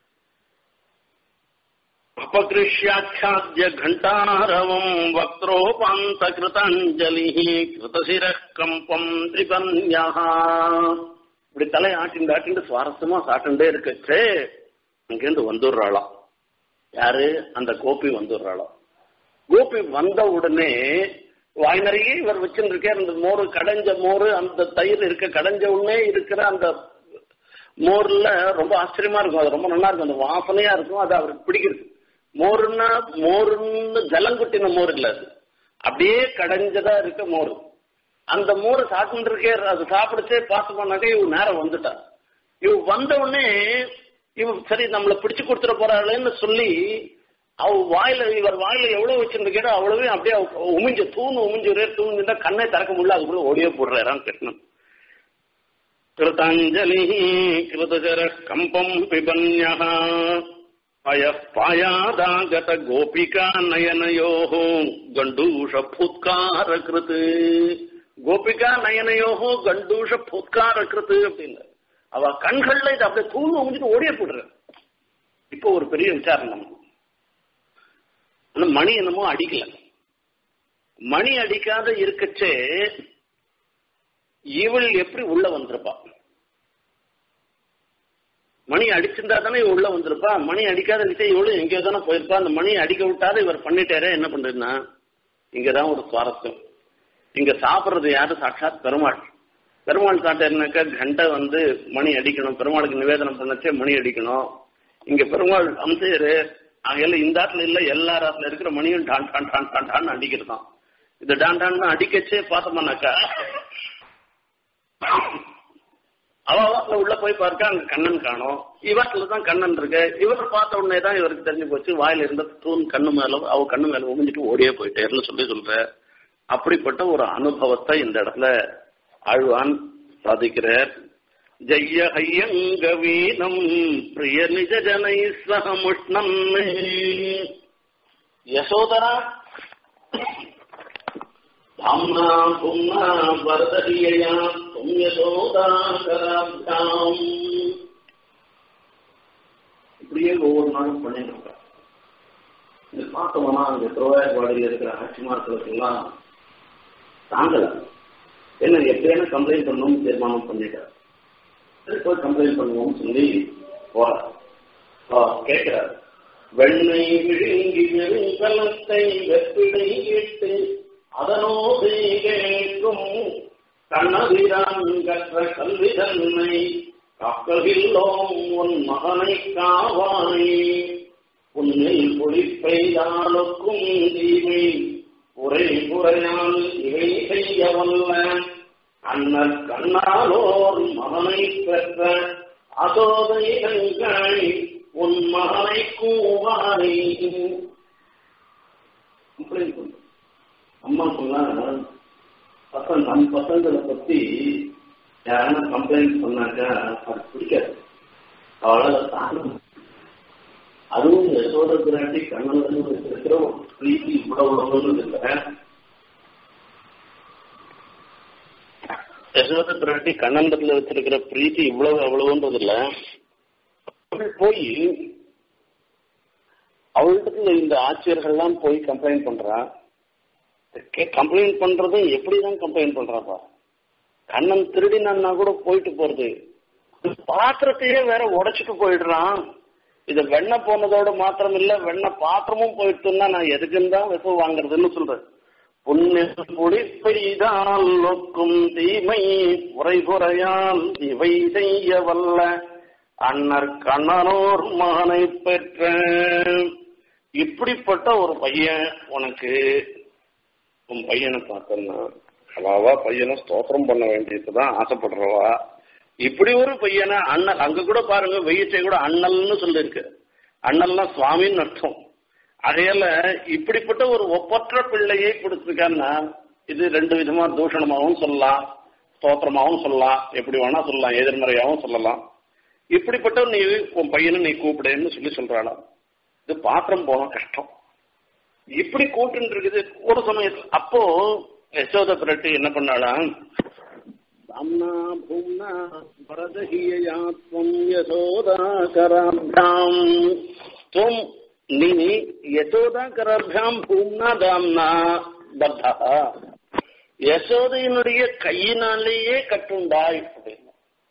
அபகிருஷ்யாச்சாத்திய கண்டாரவம் வக்ரோபாந்த கிருதாஞ்சலி கிருதசிர கம்பம் திரிபன்யா இப்படி தலையை ஆட்டிண்டு ஆட்டிண்டு சுவாரஸ்யமா சாட்டுண்டே இருக்கச்சே அங்கேருந்து வந்துடுறாளாம் யாரு அந்த கோபி வந்துடுறாளாம் கோபி வந்த உடனே வாய் நிறைய இவர் வச்சுருக்கார் அந்த மோர் கடைஞ்ச மோர் அந்த தயிர் இருக்க கடைஞ்ச உடனே இருக்கிற அந்த மோர்ல ரொம்ப ஆச்சரியமா இருக்கும் அது ரொம்ப நல்லா இருக்கும் அந்த வாசனையா இருக்கும் அது அவருக்கு பிடிக்கிறது மோர்னா மோர்னு ஜலங்குட்டின மோர் இல்ல அது அப்படியே கடைஞ்சதா இருக்க மோர் அந்த மோர் சாப்பிட்டு இருக்கே அது சாப்பிடுச்சே பார்த்து பண்ணாக்க இவ நேரம் வந்துட்டா இவ வந்த உடனே இவ சரி நம்மள பிடிச்சு கொடுத்துட போறாளேன்னு சொல்லி அவ வாயில இவர் வாயில எவ்வளவு வச்சிருந்துக்கோ அவ்வளவே அப்படியே உமிஞ்ச தூணு உமிஞ்சு தூணுன்னா கண்ணை திறக்க முடியல அதுக்குள்ள ஓடியே போடுறாராம் கிருஷ்ணன் கிருதாஞ்சலி கிருதஜர கம்பம் பிபன்யா அய பாயாதாகத கோபிகா நயனயோ கண்டூஷ பூத்கார கிருத்து கோபிகா நயனயோ கண்டூஷ பூத்கார கிருத்து அப்படின்னு அவ கண்கள்ல இது அப்படியே தூணு உமிஞ்சிட்டு ஓடியே போடுற இப்போ ஒரு பெரிய விசாரணை நமக்கு ஆனா மணி என்னமோ அடிக்கல மணி அடிக்காத இருக்கச்சே இவள் எப்படி உள்ள வந்திருப்பா மணி அடிச்சிருந்தா தானே இவ உள்ள வந்திருப்பா மணி அடிக்காத விஷயம் இவளும் எங்கேயோ தானே போயிருப்பா அந்த மணி அடிக்க விட்டாத இவர் பண்ணிட்டாரே என்ன பண்றதுன்னா இங்கதான் ஒரு சுவாரஸ்யம் இங்க சாப்பிடுறது யாரு சாட்சாத் பெருமாள் பெருமாள் சாட்டாருனாக்கா கண்டை வந்து மணி அடிக்கணும் பெருமாளுக்கு நிவேதனம் பண்ணச்சே மணி அடிக்கணும் இங்க பெருமாள் அம்சையரு ஆகையில இந்த ஆட்டில் இல்ல எல்லா ஆட்டில் இருக்கிற மணியும் டான் டான் டான் டான் டான் அடிக்கிறதான் இது டான் டான் அடிக்கச்சே பார்த்தோம்னாக்கா அவ வாட்டில் உள்ள போய் பார்க்க அங்க கண்ணன் காணும் இவாட்டில தான் கண்ணன் இருக்கு இவர் பார்த்த உடனே தான் இவருக்கு தெரிஞ்சு போச்சு வாயில இருந்த தூண் கண்ணு மேல அவ கண்ணு மேல உமிஞ்சிட்டு ஓடியே போயிட்டேர்னு சொல்லி சொல்ற அப்படிப்பட்ட ஒரு அனுபவத்தை இந்த இடத்துல ஆழ்வான் சாதிக்கிறார் ஜெய்ய ஹையங்கவீனம் பிரிய நிஜ ஜனை சகமுஷ்ணம் யசோதரா தாம்னா பும்னா வரதரியா தும் யசோதாகராப்தாம் இப்படியே ஒவ்வொரு நாளும் பண்ணிட்டு இது பார்த்தோம்னா அங்க திருவாயப்பாடியில் இருக்கிற ஆட்சிமார்களுக்கு எல்லாம் தாங்கல என்ன எப்படியான கம்ப்ளைண்ட் பண்ணணும்னு தீர்மானம் பண்ணிட்டார் சரி போய் கம்ப்ளைண்ட் பண்ணுவோம்னு சொல்லி போறார் கேட்கிறார் வெண்ணை விழுங்கி வெறுங்கலத்தை வெப்பிடை இட்டு அதனோடு கேட்கும் கண்ணபிரான் கற்ற கல்வி தன்மை காக்ககில்லோம் உன் மகனை காவாய் உன்னில் பொழிப்பெய்தாலுக்கும் தீமை உரை குறையால் இவை செய்ய வல்ல அன்னர் கண்ணாலோர் மகனை பெற்ற அதோதைகள் உன் மகனை கூவாய் கம்ப்ளைண்ட் பண்ணு அம்மா சொன்னா பசங்க நம் பசங்களை பத்தி யாரான கம்ப்ளைண்ட் பண்ணாக்கா அது பிடிக்காது அவளால் தாங்க அதுவும் யசோத பிராட்டி கண்ணன் இருக்கிற ஒரு பிரீத்தி இவ்வளவு உள்ளவங்க இல்லை யசோத பிராட்டி கண்ணந்தத்துல வச்சிருக்கிற பிரீத்தி இவ்வளவு அவ்வளவுன்றது இல்ல போய் அவள்கிட்ட இந்த ஆட்சியர்கள்லாம் போய் கம்ப்ளைண்ட் பண்றா கம்ப்ளைண்ட் பண்றதும் எப்படிதான் கம்ப்ளைண்ட் பண்றாப்பா கண்ணன் திருடினா கூட போயிட்டு போறது பாத்திரத்தையே வேற உடைச்சிட்டு போயிடுறான் இது வெண்ணெய் போனதோட மாத்திரம் இல்ல வெண்ணெய் பாத்திரமும் போயிட்டுன்னா நான் எதுக்குன்னு தான் விசவு வாங்குறதுன்னு சொல்றேன் புண்ணில் புடிப்பெய்தால் நோக்கும் தீமை உரை குறையால் இவை செய்ய வல்ல அன்னர் கண்ணனோர் மகனை பெற்ற இப்படிப்பட்ட ஒரு பையன் உனக்கு உன் பையனை பார்த்தோம்னா அவாவா பையனை ஸ்தோத்திரம் பண்ண வேண்டியதுதான் ஆசைப்படுறவா இப்படி ஒரு பையனை அண்ணல் அங்க கூட பாருங்க வெயிற்றை கூட அண்ணல்னு சொல்லிருக்கு அண்ணல்னா சுவாமின்னு அர்த்தம் அதையால இப்படிப்பட்ட ஒரு ஒப்பற்ற பிள்ளையை கொடுத்துருக்கான்னா இது ரெண்டு விதமா தூஷணமாகவும் சொல்லலாம் ஸ்தோத்திரமாகவும் சொல்லலாம் எப்படி வேணா சொல்லலாம் எதிர்மறையாகவும் சொல்லலாம் இப்படிப்பட்ட நீ உன் பையனை நீ கூப்பிடுன்னு சொல்லி சொல்றாளாம் இது பாத்திரம் போன கஷ்டம் இப்படி கூட்டுன்னு இருக்குது ஒரு சமயத்தில் அப்போ யசோத பிறட்டு என்ன பண்ணாலாம் சாம்னா பூம்னா பரதஹியா துவம் யசோதாகராபியாம் துவம் நீ யசோதாகராபியாம் பூம்னா தாம்னா பத்தா யசோதையினுடைய கையினாலேயே கட்டுண்டாய் அப்படின்னு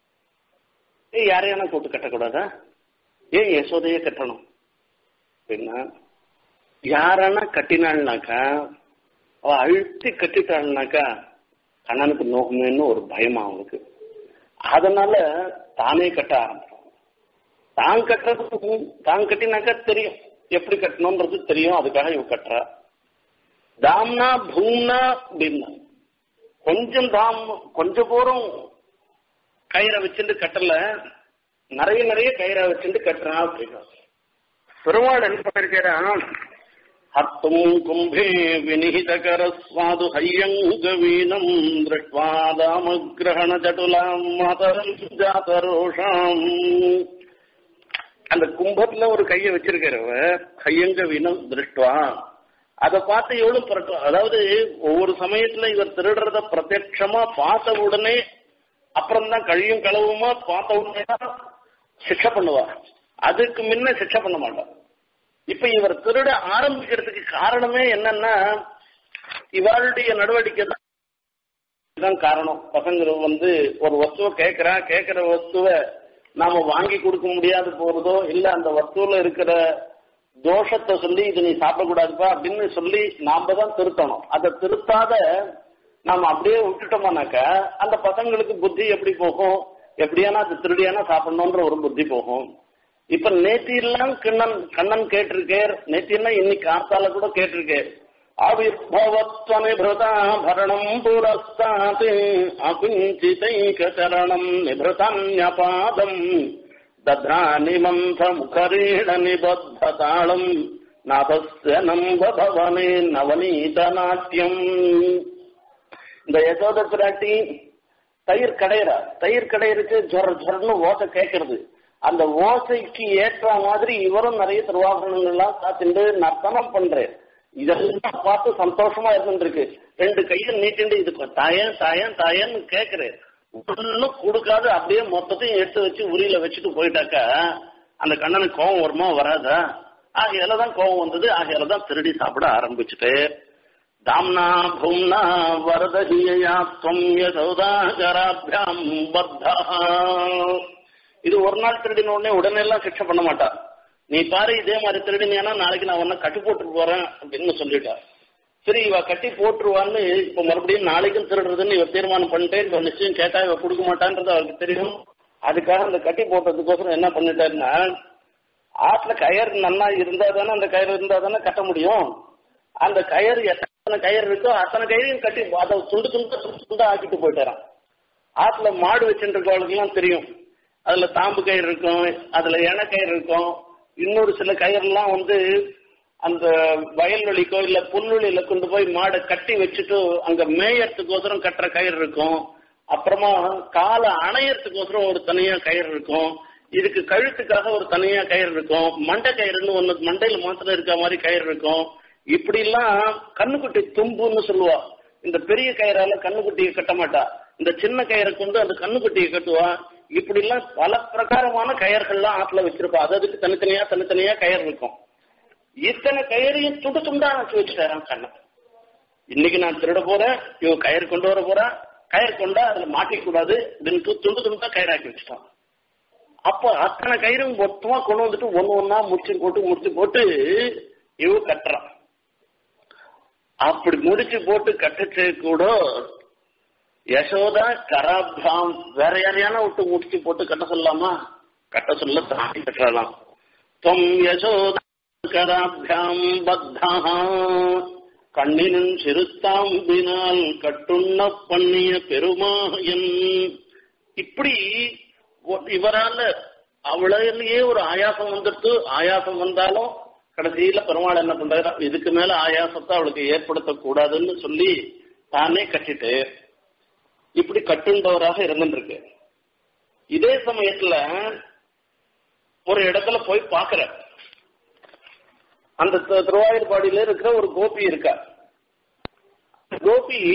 ஏய் யாரையான கூட்டு கட்டக்கூடாதா ஏன் யசோதையே கட்டணும் அப்படின்னா யாரானா கட்டினாள்னாக்கா அவ அழுத்தி கட்டிட்டாள்னாக்கா கண்ணனுக்கு நோகுமேன்னு ஒரு பயமா அவனுக்கு அதனால தானே கட்ட ஆரம்பிச்சான் தான் கட்டுறது தான் கட்டினாக்கா தெரியும் எப்படி கட்டணும்ன்றது தெரியும் அதுக்காக இவ கட்டுறா தாம்னா பூம்னா அப்படின்னா கொஞ்சம் தாம் கொஞ்சம் போறோம் கயிறை வச்சுட்டு கட்டல நிறைய நிறைய கயிறை வச்சுட்டு கட்டுறான் அப்படின்னா பெருமாள் என்ன பண்ணிருக்கிறான் ஹர்த்தும் கும்பே வினிஹிதகர சுவாது ஹையங்கவீனம் திருஷ்வாதாமகிரகண ஜட்டுலாம் மதரம் ஜாதரோஷாம் அந்த கும்பத்துல ஒரு கையை வச்சிருக்கிறவ ஹையங்க வீணம் திருஷ்டுவா அதை பார்த்து எவ்வளவு பரட்டும் அதாவது ஒவ்வொரு சமயத்துல இவர் திருடுறத பிரத்யட்சமா பார்த்த உடனே அப்புறம் தான் கழியும் களவுமா பார்த்த உடனே தான் சிக்ஷை பண்ணுவா அதுக்கு முன்ன சிக்ஷை பண்ண மாட்டான் இப்ப இவர் திருட ஆரம்பிக்கிறதுக்கு காரணமே என்னன்னா இவருடைய நடவடிக்கை தான் இதுதான் காரணம் பசங்க வந்து ஒரு வஸ்துவை கேட்கிறா கேட்கிற வஸ்துவை நாம வாங்கி கொடுக்க முடியாது போறதோ இல்ல அந்த வஸ்துல இருக்கிற தோஷத்தை சொல்லி இது நீ சாப்பிடக்கூடாதுப்பா அப்படின்னு சொல்லி நாம தான் திருத்தணும் அதை திருத்தாத நாம அப்படியே விட்டுட்டோம்னாக்கா அந்த பசங்களுக்கு புத்தி எப்படி போகும் எப்படியானா அது திருடியானா சாப்பிடணும்ன்ற ஒரு புத்தி போகும் இப்ப நேத்தி எல்லாம் கண்ணன் கண்ணன் கேட்டிருக்கேர் நேத்தி எல்லாம் இன்னைக்கு காத்தால கூட கேட்டிருக்கேர் ஆவிர்பவத்வநிபிருதா பரணம் புரஸ்தாத் அகுஞ்சிதைக சரணம் நிபிருதன்யபாதம் தத்ராணி மந்த முகரீட நிபத்ததாளம் நபஸ்ய நம்பவனே நவநீத நாட்டியம் இந்த யசோத பிராட்டி தயிர் கடையிறா தயிர் கடையிறக்கு ஜொர ஜொரன்னு ஓசை கேட்கறது அந்த ஓசைக்கு ஏற்ற மாதிரி இவரும் நிறைய திருவாபரணங்கள்லாம் காத்துண்டு நர்த்தனம் பண்றேன் இதெல்லாம் பார்த்து சந்தோஷமா இருந்துருக்கு ரெண்டு கையும் நீட்டிண்டு இதுக்கு தாயன் தாயன் தாயன்னு கேக்குறேன் ஒன்னும் கொடுக்காது அப்படியே மொத்தத்தையும் எடுத்து வச்சு உரியில வச்சுட்டு போயிட்டாக்கா அந்த கண்ணனுக்கு கோபம் வருமா வராதா ஆகையால தான் கோபம் வந்தது ஆகையால தான் திருடி சாப்பிட ஆரம்பிச்சுட்டு தாம்னா பூம்னா வரதஹியா துவம் யசோதாகராபியாம் பத்தா இது ஒரு நாள் திருடின உடனே உடனே எல்லாம் சிக்ஷை பண்ண மாட்டா நீ பாரு இதே மாதிரி திருடினேன்னா நாளைக்கு நான் உன்ன கட்டி போட்டு போறேன் அப்படின்னு சொல்லிட்டா சரி இவ கட்டி போட்டுருவான்னு இப்ப மறுபடியும் நாளைக்கும் திருடுறதுன்னு இவ தீர்மானம் பண்ணிட்டே இப்ப நிச்சயம் கேட்டா இவ கொடுக்க மாட்டான்றது அவருக்கு தெரியும் அதுக்காக அந்த கட்டி போட்டதுக்கோசரம் என்ன பண்ணிட்டாருன்னா ஆத்துல கயர் நன்னா இருந்தா தானே அந்த கயிறு இருந்தா தானே கட்ட முடியும் அந்த கயிறு எத்தனை கயிறு இருக்கோ அத்தனை கயிறையும் கட்டி அதை துண்டு துண்டு துண்டு துண்டா ஆக்கிட்டு போயிட்டாராம் ஆத்துல மாடு வச்சுருக்கவங்களுக்குலாம் தெரியும் அதுல தாம்பு கயிறு இருக்கும் அதுல எண்ணெ கயிறு இருக்கும் இன்னொரு சில கயிறுலாம் வந்து அந்த வயல்வெளிக்கோ இல்ல புல்வெளியில கொண்டு போய் மாடை கட்டி வச்சுட்டு அங்க மேயறதுக்கோசரம் கட்டுற கயிறு இருக்கும் அப்புறமா காலை அணையறதுக்கோசரம் ஒரு தனியா கயிறு இருக்கும் இதுக்கு கழுத்துக்காக ஒரு தனியா கயிறு இருக்கும் மண்டை கயிறுன்னு ஒண்ணு மண்டையில மாத்திரம் இருக்க மாதிரி கயிறு இருக்கும் இப்படி எல்லாம் கண்ணுக்குட்டி தும்புன்னு சொல்லுவா இந்த பெரிய கயிறால கண்ணுக்குட்டியை கட்ட மாட்டா இந்த சின்ன கயிறை கொண்டு அந்த கண்ணுக்குட்டியை கட்டுவா இப்படி எல்லாம் பல பிரகாரமான கயர்கள்லாம் ஆத்துல வச்சிருப்பா அது அதுக்கு தனித்தனியா தனித்தனியா கயிறு இருக்கும் இத்தனை கயிறையும் துண்டு துண்டா வச்சு வச்சுட்டாரான் கண்ணன் இன்னைக்கு நான் திருட போறேன் இவ கயிறு கொண்டு வர போறா கயிறு கொண்டா அதுல மாட்டிக்கூடாது அப்படின்னு துண்டு துண்டா கயிறாக்கி வச்சுட்டான் அப்போ அத்தனை கயிறும் மொத்தமா கொண்டு வந்துட்டு ஒண்ணு ஒன்னா முடிச்சு போட்டு முடிச்சு போட்டு இவ கட்டுறான் அப்படி முடிச்சு போட்டு கட்டுச்சு கூட யசோதா கராபியாம் வேற யாரையான விட்டு முடிச்சு போட்டு கட்ட சொல்லலாமா கட்ட சொல்ல தாண்டி கட்டலாம் தொம் யசோதா கராபியாம் பத்தா கண்ணினும் சிறுத்தாம்பினால் கட்டுண்ண பண்ணிய பெருமாயன் இப்படி இவரால அவளையே ஒரு ஆயாசம் வந்துட்டு ஆயாசம் வந்தாலும் கடைசியில பெருமாள் என்ன பண்றாரு இதுக்கு மேல ஆயாசத்தை அவளுக்கு ஏற்படுத்தக்கூடாதுன்னு சொல்லி தானே கட்டிட்டு இப்படி கட்டுண்டவராக இருந்துருக்கு இதே சமயத்துல ஒரு இடத்துல போய் பாக்குற அந்த திருவாயூர்பாடியில இருக்கிற ஒரு கோபி இருக்கா கோபி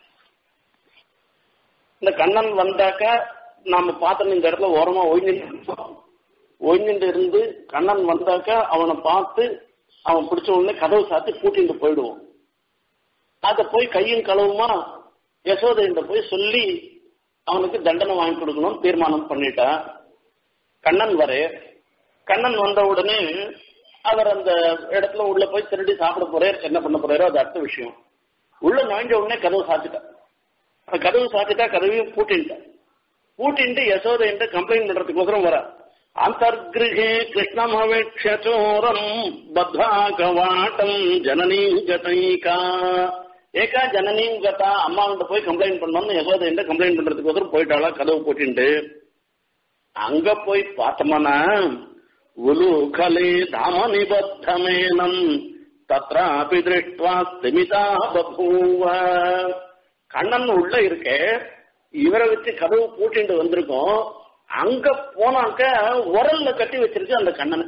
இந்த கண்ணன் வந்தாக்கா நாம பார்த்தோம் இந்த இடத்துல ஓரமா ஒழிஞ்சுட்டு ஒழிஞ்சுட்டு இருந்து கண்ணன் வந்தாக்கா அவனை பார்த்து அவன் பிடிச்ச உடனே கதவு சாத்தி கூட்டிட்டு போயிடுவோம் அத போய் கையும் களவுமா யசோதையிட்ட போய் சொல்லி அவனுக்கு தண்டனை வாங்கி கொடுக்கணும்னு தீர்மானம் பண்ணிட்டா கண்ணன் வர கண்ணன் வந்த உடனே அவர் அந்த இடத்துல உள்ள போய் திருடி சாப்பிட போறாரு என்ன பண்ண போறாரோ அது அடுத்த விஷயம் உள்ள நுழைஞ்ச உடனே கதவு சாத்திட்டா அந்த கதவு சாத்திட்டா கதவையும் பூட்டின்ட்டா பூட்டின்ட்டு யசோதைன்ட்டு கம்ப்ளைண்ட் பண்றதுக்கோசரம் வர அந்தர்கிருஹே கிருஷ்ணமவேட்சோரம் பத்வா கவாட்டம் ஜனனீ கதைகா ஏகா ஜனனீம் கதா அம்மாவிட்ட போய் கம்ப்ளைண்ட் பண்ணோம்னு யசோதைன்ட்டு கம்ப்ளைண்ட் பண்றதுக்கோசரம் போயிட்டாளா கதவு பூட்டின்ட்டு அங்க போய் பார்த்தோம்னா உலூகலே தாம நிபத்தமேனம் தத்ராபி திருஷ்டுவா ஸ்திமிதா பபூவ கண்ணன் உள்ள இருக்க இவரை வச்சு கதவு பூட்டிட்டு வந்திருக்கோம் அங்க போனாக்க உரல்ல கட்டி வச்சிருக்கு அந்த கண்ணனை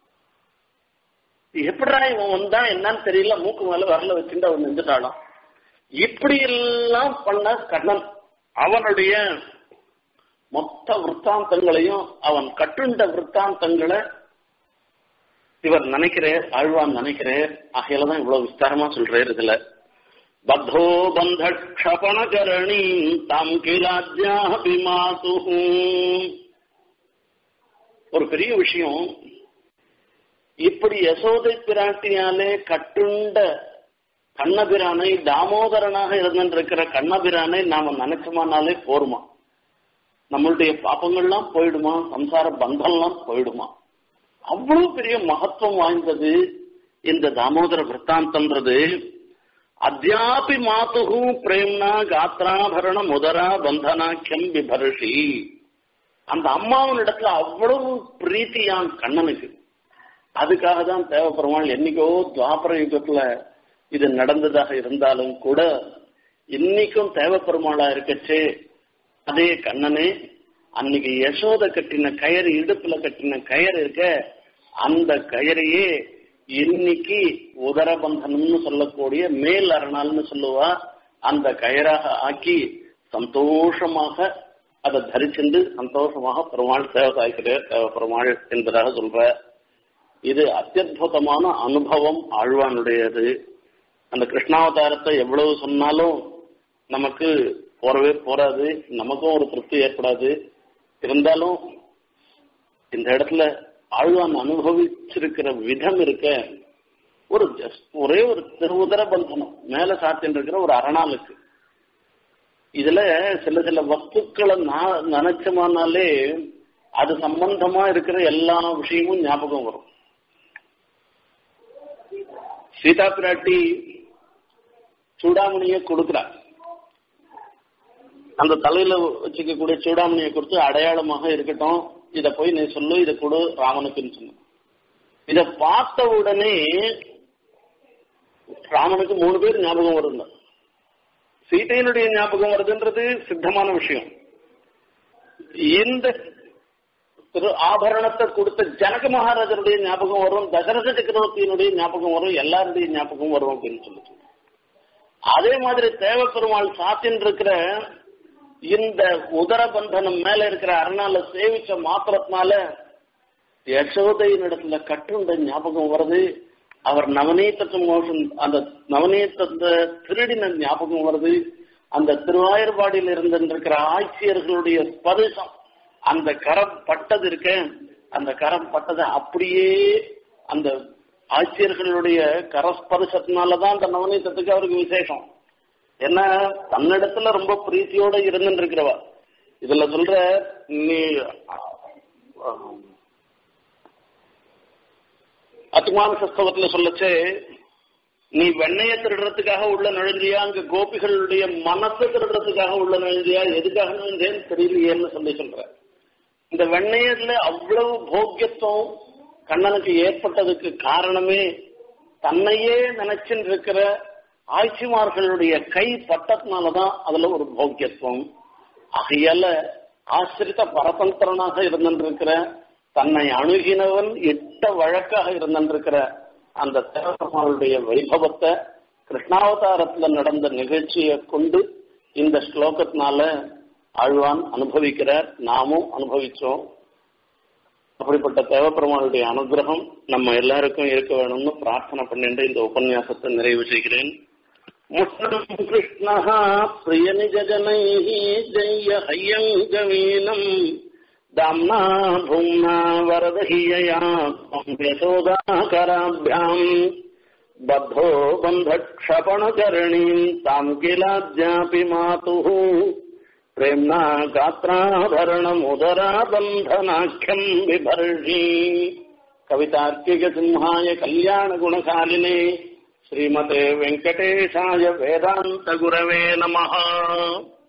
எப்படிடா இவன் வந்தா என்னன்னு தெரியல மூக்கு மேல வரல வச்சுட்டு அவன் நின்றுட்டாளாம் இப்படி எல்லாம் பண்ண கண்ணன் அவனுடைய மொத்த விற்த்தாந்தங்களையும் அவன் கட்டுண்ட விற்த்தாந்தங்களை இவர் நினைக்கிறார் ஆழ்வான் நினைக்கிறார் ஆகையில தான் இவ்வளவு விஸ்தாரமா சொல்றாரு இதுல பத்தோ பந்த க்ஷபணகரணி தாம் கிலாத்யாபி மாது ஒரு பெரிய விஷயம் இப்படி யசோதை பிராட்டியாலே கட்டுண்ட கண்ணபிரானை தாமோதரனாக இருந்திருக்கிற கண்ணபிரானை நாம நினைச்சோமானாலே போருமா நம்மளுடைய பாப்பங்கள்லாம் போயிடுமா சம்சார பந்தம்லாம் போயிடுமா அவ்வளவு பெரிய மகத்துவம் வாய்ந்தது இந்த தாமோதர விற்த்தாந்தன்றது அத்தியாபி மாத்துகு பிரேம்னா காத்ராபரண முதரா பந்தனாக்கியம் விபர்ஷி அந்த அம்மாவின் இடத்துல அவ்வளவு பிரீத்தியான் கண்ணனுக்கு அதுக்காக தான் தேவப்பெருமாள் என்னைக்கோ துவாபர யுகத்துல இது நடந்ததாக இருந்தாலும் கூட இன்னைக்கும் தேவப்பெருமாளா இருக்கச்சே அதே கண்ணனே அன்னைக்கு யசோத கட்டின கயறு இடுப்புல கட்டின கயறு இருக்க அந்த கயறையே இன்னைக்கு உதரபந்தனம்னு சொல்லக்கூடிய மேல் அரணால்னு சொல்லுவா அந்த கயராக ஆக்கி சந்தோஷமாக அதை தரிச்சிருந்து சந்தோஷமாக பெருமாள் சேவை சாய்க்கிறார் சேவ பெருமாள் என்பதாக சொல்ற இது அத்தியுதமான அனுபவம் ஆழ்வானுடையது அந்த கிருஷ்ணாவதாரத்தை எவ்வளவு சொன்னாலும் நமக்கு போறவே போறாது நமக்கும் ஒரு திருப்தி ஏற்படாது இருந்தாலும் இந்த இடத்துல ஆழ்வான் அனுபவிச்சிருக்கிற விதம் இருக்க ஒரு just ஒரே ஒரு திருவுதர பந்தனம் மேல சாத்தின்னு இருக்கிற ஒரு அரணாளுக்கு இதுல சில சில வஸ்துக்களை நான் நினைச்சோமானாலே அது சம்பந்தமா இருக்கிற எல்லா விஷயமும் ஞாபகம் வரும் சீதா பிராட்டி சூடாமணியை கொடுக்கிறார் அந்த தலையில வச்சுக்கக்கூடிய சூடாமணியை கொடுத்து அடையாளமாக இருக்கட்டும் இத போய் நீ சொல்லு இதை கொடு ராமனுக்குன்னு சொன்ன இத பார்த்த உடனே ராமனுக்கு மூணு பேர் ஞாபகம் வருங்க சீதையினுடைய ஞாபகம் வருதுன்றது சித்தமான விஷயம் இந்த திரு ஆபரணத்தை கொடுத்த ஜனக மகாராஜருடைய ஞாபகம் வரும் தசரத சக்கரவர்த்தியினுடைய ஞாபகம் வரும் எல்லாருடைய ஞாபகம் வரும் அப்படின்னு சொல்லிட்டு அதே மாதிரி தேவப்பெருமாள் சாத்தின் இருக்கிற இந்த உதரபந்தனம் மேல இருக்கிற அரணால சேவிச்ச மாத்திரத்தினால யசோதையின் இடத்துல கட்டுண்ட ஞாபகம் வருது அவர் நவநீத்த மோசம் அந்த நவநீத்த திருடின ஞாபகம் வருது அந்த திருவாயூர்பாடியில் இருந்திருக்கிற ஆட்சியர்களுடைய ஸ்பரிசம் அந்த கரம் பட்டது இருக்க அந்த கரம் பட்டது அப்படியே அந்த ஆட்சியர்களுடைய கரஸ்பரிசத்தினாலதான் அந்த நவநீதத்துக்கு அவருக்கு விசேஷம் ஏன்னா தன்னிடத்துல ரொம்ப பிரீத்தியோட இருந்துட்டு இருக்கிறவா இதுல சொல்ற நீ அத்துமான சஸ்தவத்துல சொல்லச்சே நீ வெண்ணைய திருடுறதுக்காக உள்ள நுழைஞ்சியா அங்க கோபிகளுடைய மனசை திருடுறதுக்காக உள்ள நுழைஞ்சியா எதுக்காக நுழைஞ்சேன்னு தெரியலையேன்னு சொல்லி சொல்ற இந்த வெண்ணையத்துல அவ்வளவு போக்கியத்துவம் கண்ணனுக்கு ஏற்பட்டதுக்கு காரணமே தன்னையே நினைச்சுட்டு இருக்கிற ஆட்சிமார்களுடைய கை பட்டத்தினாலதான் அதுல ஒரு போக்கியத்துவம் ஆகையால ஆசிரித்த பரதந்திரனாக இருந்திருக்கிற தன்னை அணுகினவன் எட்ட வழக்காக இருந்திருக்கிற அந்த தேவபெருமானுடைய வைபவத்தை கிருஷ்ணாவதாரத்துல நடந்த நிகழ்ச்சியை கொண்டு இந்த ஸ்லோகத்தினால ஆழ்வான் அனுபவிக்கிறார் நாமும் அனுபவிச்சோம் அப்படிப்பட்ட தேவபெருமானுடைய அனுகிரகம் நம்ம எல்லாருக்கும் இருக்க வேணும்னு பிரார்த்தனை பண்ணிட்டு இந்த உபன்யாசத்தை நிறைவு செய்கிறேன் முஷ்ணம் கிருஷ்ணா பிரிய நிஜ ஜனை ஜெய ஹையங்கவீனம் दाम्ना भूम्ना वरदहीयया यशोदाकराभ्याम् बद्धो बन्धक्षपणकरणीम् ताम् किलाद्यापि मातुः प्रेम्णा गात्राभरणमुदराबन्धनाख्यम् बिभर्षी कवितार्किकसिंहाय कल्याणगुणशालिने श्रीमते वेङ्कटेशाय वेदान्तगुरवे नमः